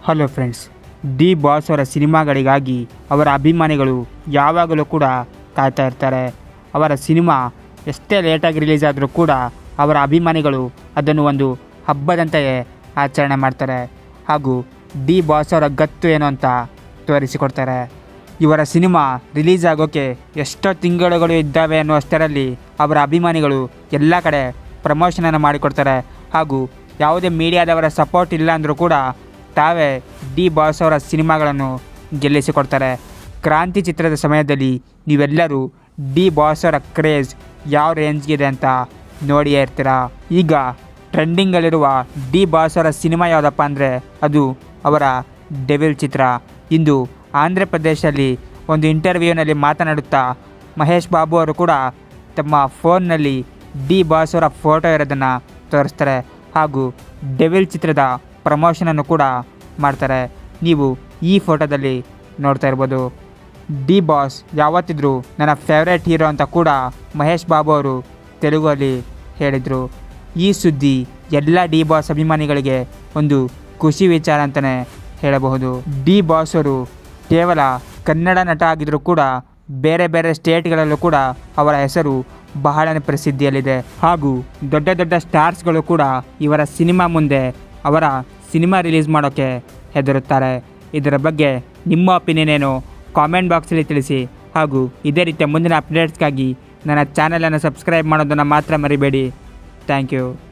hello friends D Boss ಅವರ ಸಿನಿಮಾಗಳಿಗಾಗಿ ಅವರ ಅಭಿಮಾನಿಗಳು ಯಾವಾಗಲೂ ಕೂಡ ಕಾಯ್ತಾ ಇರ್ತಾರೆ ಅವರ ಸಿನಿಮಾ ಎಷ್ಟೇ ಲೇಟಾಗಿ ರಿಲೀಸ್ ಆದರೂ ಕೂಡ ಅವರ ಅಭಿಮಾನಿಗಳು ಅದನ್ನು ಒಂದು ಹಬ್ಬದಂತೆಯೇ ಆಚರಣೆ ಮಾಡ್ತಾರೆ ಹಾಗೂ ಡಿ ಬಾಸ್ ಅವರ ಗತ್ತು ಏನು ಅಂತ ತೋರಿಸಿಕೊಡ್ತಾರೆ ಇವರ ಸಿನಿಮಾ ರಿಲೀಸ್ ಆಗೋಕ್ಕೆ ಎಷ್ಟೋ ತಿಂಗಳುಗಳು ಇದ್ದಾವೆ ಅನ್ನುವಷ್ಟರಲ್ಲಿ ಅವರ ಅಭಿಮಾನಿಗಳು ಎಲ್ಲ ಕಡೆ ಪ್ರಮೋಷನನ್ನು ಮಾಡಿಕೊಡ್ತಾರೆ ಹಾಗೂ ಯಾವುದೇ ಮೀಡಿಯಾದವರ ಸಪೋರ್ಟ್ ಇಲ್ಲ ಅಂದರೂ ಕೂಡ ತಾವೇ ಡಿ ಬಾಸ್ ಅವರ ಸಿನಿಮಾಗಳನ್ನು ಗೆಲ್ಲಿಸಿಕೊಡ್ತಾರೆ ಕ್ರಾಂತಿ ಚಿತ್ರದ ಸಮಯದಲ್ಲಿ ನೀವೆಲ್ಲರೂ ಡಿ ಬಾಸ್ ಅವರ ಕ್ರೇಜ್ ಯಾವ ರೇಂಜ್ಗಿದೆ ಅಂತ ನೋಡಿಯೇ ಇರ್ತೀರ ಈಗ ಟ್ರೆಂಡಿಂಗಲ್ಲಿರುವ ಡಿ ಬಾಸ್ ಅವರ ಸಿನಿಮಾ ಯಾವುದಪ್ಪ ಅಂದರೆ ಅದು ಅವರ ಡೆವಿಲ್ ಚಿತ್ರ ಇಂದು ಆಂಧ್ರ ಪ್ರದೇಶದಲ್ಲಿ ಒಂದು ಇಂಟರ್ವ್ಯೂನಲ್ಲಿ ಮಾತನಾಡುತ್ತಾ ಮಹೇಶ್ ಬಾಬು ಅವರು ಕೂಡ ತಮ್ಮ ಫೋನ್ನಲ್ಲಿ ಡಿ ಬಾಸ್ ಅವರ ಫೋಟೋ ಇರೋದನ್ನು ತೋರಿಸ್ತಾರೆ ಹಾಗೂ ಡೆವಿಲ್ ಚಿತ್ರದ ಪ್ರಮೋಷನನ್ನು ಕೂಡ ಮಾಡ್ತಾರೆ ನೀವು ಈ ಫೋಟೋದಲ್ಲಿ ನೋಡ್ತಾ ಇರ್ಬೋದು ಡಿ ಬಾಸ್ ಯಾವತ್ತಿದ್ರೂ ನನ್ನ ಫೇವ್ರೇಟ್ ಹೀರೋ ಅಂತ ಕೂಡ ಮಹೇಶ್ ಬಾಬು ಅವರು ತೆಲುಗಲ್ಲಿ ಹೇಳಿದರು ಈ ಸುದ್ದಿ ಎಲ್ಲ ಡಿ ಬಾಸ್ ಅಭಿಮಾನಿಗಳಿಗೆ ಒಂದು ಖುಷಿ ವಿಚಾರ ಅಂತಲೇ ಹೇಳಬಹುದು ಡಿ ಬಾಸ್ ಅವರು ಕೇವಲ ಕನ್ನಡ ನಟ ಆಗಿದ್ದರೂ ಕೂಡ ಬೇರೆ ಬೇರೆ ಸ್ಟೇಟ್ಗಳಲ್ಲೂ ಕೂಡ ಅವರ ಹೆಸರು ಬಹಳನೇ ಪ್ರಸಿದ್ಧಿಯಲ್ಲಿದೆ ಹಾಗೂ ದೊಡ್ಡ ದೊಡ್ಡ ಸ್ಟಾರ್ಸ್ಗಳು ಕೂಡ ಇವರ ಸಿನಿಮಾ ಮುಂದೆ ಅವರ ಸಿನಿಮಾ ರಿಲೀಸ್ ಮಾಡೋಕ್ಕೆ ಹೆದರುತ್ತಾರೆ ಇದರ ಬಗ್ಗೆ ನಿಮ್ಮ ಒಪಿನಿಯನ್ ಏನು ಕಾಮೆಂಟ್ ಬಾಕ್ಸಲ್ಲಿ ತಿಳಿಸಿ ಹಾಗೂ ಇದೇ ರೀತಿಯ ಮುಂದಿನ ಅಪ್ಡೇಟ್ಸ್ಗಾಗಿ ನನ್ನ ಚಾನಲನ್ನು ಸಬ್ಸ್ಕ್ರೈಬ್ ಮಾಡೋದನ್ನು ಮಾತ್ರ ಮರಿಬೇಡಿ ಥ್ಯಾಂಕ್ ಯು